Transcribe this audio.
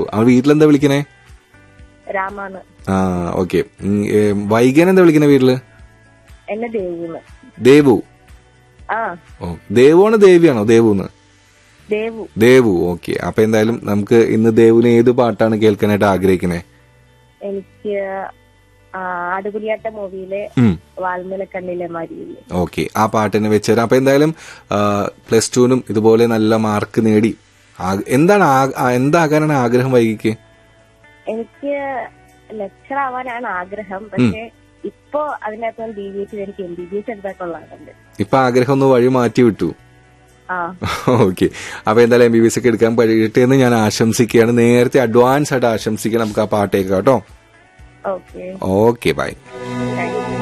ആ വീട്ടിലെന്താ വിളിക്കണേ രാമാന്ന് ആ ഓക്കെ വൈകൻ എന്താ വിളിക്കണേ വീട്ടില് എന്നെ ദേവൂന്ന് ദേവു ആ ഓ ദേവുവാണ് ദേവിയാണോ ദേവുന്ന് ദേവു ദേവു ഓക്കെ അപ്പൊ എന്തായാലും നമുക്ക് ഇന്ന് ദേവുന് ഏത് പാട്ടാണ് കേൾക്കാനായിട്ട് ആഗ്രഹിക്കണേ എനിക്ക് ആ, ആടുപുലിയാട്ട മൂവിയിലെ ഉം വാൽമല കണ്ണിലെ മരിയില്ലേ ഓക്കെ ആ പാട്ടിനെ വെച്ചുതരാം അപ്പൊ എന്തായാലും പ്ലസ് ടുവിനും ഇതുപോലെ നല്ല മാർക്ക് നേടി ആ- എന്താണ് ആ- ആ- എന്താകാനാണ് ആഗ്രഹം വൈകിക്ക് എനിക്ക് ലെക്ചർ ആവാനാണ് ആഗ്രഹം പക്ഷെ ഇപ്പോ അതിനകത്ത് ബി ബി എസ് എനിക്ക് എം ബി ബി എസ് എടുത്താൽ കൊള്ളാറുണ്ട് ഇപ്പൊ ആഗ്രഹം ഒന്ന് വഴി മാറ്റി വിട്ടു ആ ഓക്കെ അപ്പൊ എന്തായാലും എം ബി ബി എസ് ഒക്കെ എടുക്കാൻ കഴിയട്ടെ എന്ന് ഞാൻ ആശംസിക്കുകയാണ് നേരത്തെ അഡ്വാൻസ് ആയിട്ട് ആശംസിക്കണം നമുക്ക് ആ പാട്ടേക്ക് കേട്ടോ okay okay bye thank U